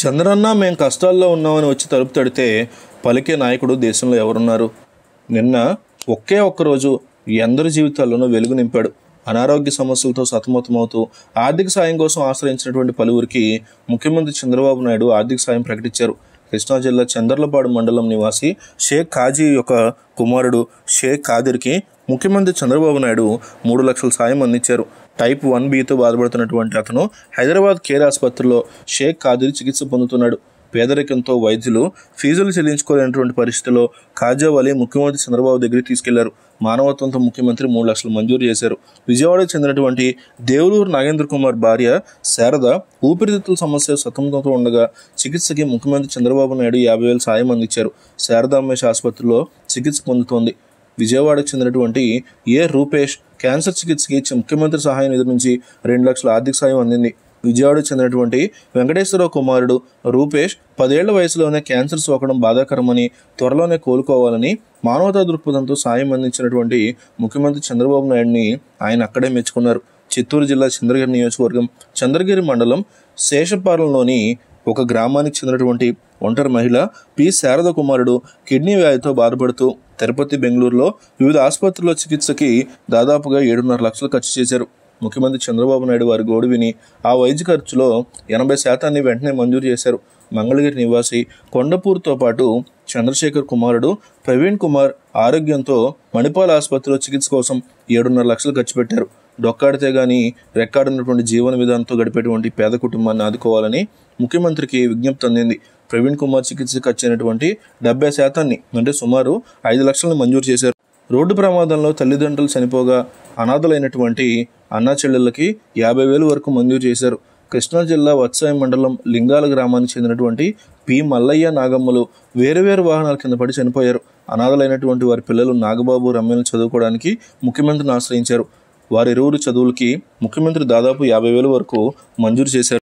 చంద్రన్న మేం కష్టాల్లో ఉన్నామని వచ్చి తలుపు తడితే పలికే నాయకుడు దేశంలో ఎవరున్నారు నిన్న ఒకే ఒక్కరోజు ఎందరి జీవితాల్లోనూ వెలుగు నింపాడు అనారోగ్య సమస్యలతో సతమతమవుతూ ఆర్థిక సాయం కోసం ఆశ్రయించినటువంటి పలువురికి ముఖ్యమంత్రి చంద్రబాబు నాయుడు ఆర్థిక సాయం ప్రకటించారు కృష్ణా జిల్లా చందర్లపాడు మండలం నివాసి షేక్ కాజీ యొక్క కుమారుడు షేక్ కాదిర్కి ముఖ్యమంత్రి చంద్రబాబు నాయుడు మూడు లక్షల సాయం అందించారు టైప్ వన్ బితో బాధపడుతున్నటువంటి అతను హైదరాబాద్ కేర్ ఆసుపత్రిలో షేక్ కాదిర్ చికిత్స పొందుతున్నాడు పేదరికంతో వైద్యులు ఫీజులు చెల్లించుకోలేనటువంటి పరిస్థితిలో కాజా వలి ముఖ్యమంత్రి చంద్రబాబు దగ్గరికి తీసుకెళ్లారు మానవత్వంతో ముఖ్యమంత్రి మూడు లక్షలు మంజూరు చేశారు విజయవాడకు చెందినటువంటి దేవులూరు నాగేంద్ర కుమార్ భార్య శారద ఊపిరితిత్తుల సమస్య సతమతంతో ఉండగా చికిత్సకి ముఖ్యమంత్రి చంద్రబాబు నాయుడు యాభై వేలు సాయం అందించారు శారదాంబేష్ ఆసుపత్రిలో చికిత్స పొందుతోంది విజయవాడకు చెందినటువంటి ఏ రూపేష్ క్యాన్సర్ చికిత్సకి చి- ముఖ్యమంత్రి సహాయం నిధి నుంచి రెండు లక్షల ఆర్థిక సాయం అందింది విజయవాడకు చెందినటువంటి వెంకటేశ్వరరావు కుమారుడు రూపేష్ పదేళ్ల వయసులోనే క్యాన్సర్ సోకడం బాధాకరమని త్వరలోనే కోలుకోవాలని మానవతా దృక్పథంతో సాయం అందించినటువంటి ముఖ్యమంత్రి చంద్రబాబు నాయుడిని ఆయన అక్కడే మెచ్చుకున్నారు చిత్తూరు జిల్లా చంద్రగిరి నియోజకవర్గం చంద్రగిరి మండలం శేషపాలెంలోని ఒక గ్రామానికి చెందినటువంటి ఒంటరి మహిళ పి శారద కుమారుడు కిడ్నీ వ్యాధితో బాధపడుతూ తిరుపతి బెంగళూరులో వివిధ ఆసుపత్రుల్లో చికిత్సకి దాదాపుగా ఏడున్నర లక్షలు ఖర్చు చేశారు ముఖ్యమంత్రి చంద్రబాబు నాయుడు వారి గోడు విని ఆ వైద్య ఖర్చులో ఎనభై శాతాన్ని వెంటనే మంజూరు చేశారు మంగళగిరి నివాసి కొండపూర్తో పాటు చంద్రశేఖర్ కుమారుడు ప్రవీణ్ కుమార్ ఆరోగ్యంతో మణిపాల్ ఆసుపత్రిలో చికిత్స కోసం ఏడున్నర లక్షలు ఖర్చు పెట్టారు డొక్కాడితే గాని రెక్కాడినటువంటి జీవన విధానంతో గడిపేటువంటి పేద కుటుంబాన్ని ఆదుకోవాలని ముఖ్యమంత్రికి విజ్ఞప్తి అందింది ప్రవీణ్ కుమార్ చికిత్సకు ఖర్చైనటువంటి డెబ్బై శాతాన్ని అంటే సుమారు ఐదు లక్షలను మంజూరు చేశారు రోడ్డు ప్రమాదంలో తల్లిదండ్రులు చనిపోగా అనాథలైనటువంటి అన్నా చెల్లెళ్ళకి యాభై వేలు వరకు మంజూరు చేశారు కృష్ణా జిల్లా వత్సాయం మండలం లింగాల గ్రామానికి చెందినటువంటి పి మల్లయ్య నాగమ్మలు వేరు వేరు వాహనాల కింద పడి చనిపోయారు అనాథలైనటువంటి వారి పిల్లలు నాగబాబు రమ్యలు చదువుకోవడానికి ముఖ్యమంత్రిని ఆశ్రయించారు వారిరువురు చదువులకి ముఖ్యమంత్రి దాదాపు యాభై వేల వరకు మంజూరు చేశారు